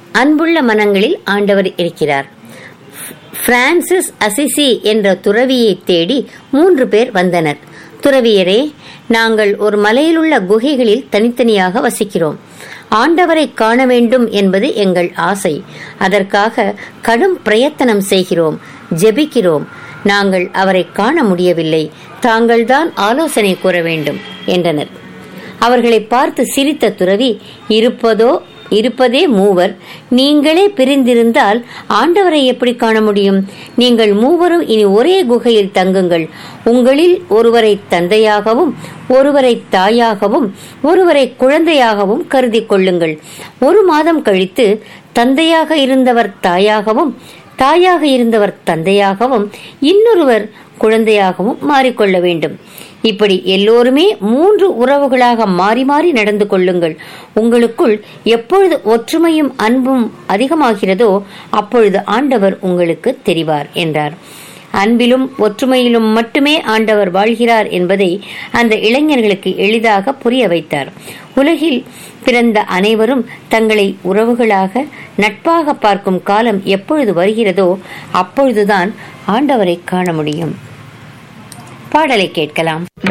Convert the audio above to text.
அன்புள்ள மனங்களில் ஆண்டவர் இருக்கிறார் பிரான்சிஸ் அசிசி என்ற துறவியை தேடி மூன்று பேர் வந்தனர் துறவியரே நாங்கள் ஒரு மலையிலுள்ள குகைகளில் தனித்தனியாக வசிக்கிறோம் ஆண்டவரை காண வேண்டும் என்பது எங்கள் ஆசை அதற்காக கடும் பிரயத்தனம் செய்கிறோம் ஜெபிக்கிறோம் நாங்கள் அவரை காண முடியவில்லை தாங்கள்தான் ஆலோசனை கூற வேண்டும் என்றனர் அவர்களை பார்த்து சிரித்த துறவி இருப்பதோ இருப்பதே மூவர் நீங்களே பிரிந்திருந்தால் ஆண்டவரை எப்படி காண முடியும் நீங்கள் மூவரும் இனி ஒரே குகையில் தங்குங்கள் உங்களில் ஒருவரை தந்தையாகவும் ஒருவரை தாயாகவும் ஒருவரை குழந்தையாகவும் கருதி கொள்ளுங்கள் ஒரு மாதம் கழித்து தந்தையாக இருந்தவர் தாயாகவும் தாயாக இருந்தவர் தந்தையாகவும் இன்னொருவர் குழந்தையாகவும் மாறிக்கொள்ள வேண்டும் இப்படி எல்லோருமே மூன்று உறவுகளாக மாறி மாறி நடந்து கொள்ளுங்கள் உங்களுக்குள் எப்பொழுது ஒற்றுமையும் அன்பும் அதிகமாகிறதோ அப்பொழுது ஆண்டவர் உங்களுக்கு தெரிவார் என்றார் அன்பிலும் ஒற்றுமையிலும் மட்டுமே ஆண்டவர் வாழ்கிறார் என்பதை அந்த இளைஞர்களுக்கு எளிதாக புரிய வைத்தார் உலகில் பிறந்த அனைவரும் தங்களை உறவுகளாக நட்பாக பார்க்கும் காலம் எப்பொழுது வருகிறதோ அப்பொழுதுதான் ஆண்டவரை காண முடியும் பாடலை கேட்கலாம்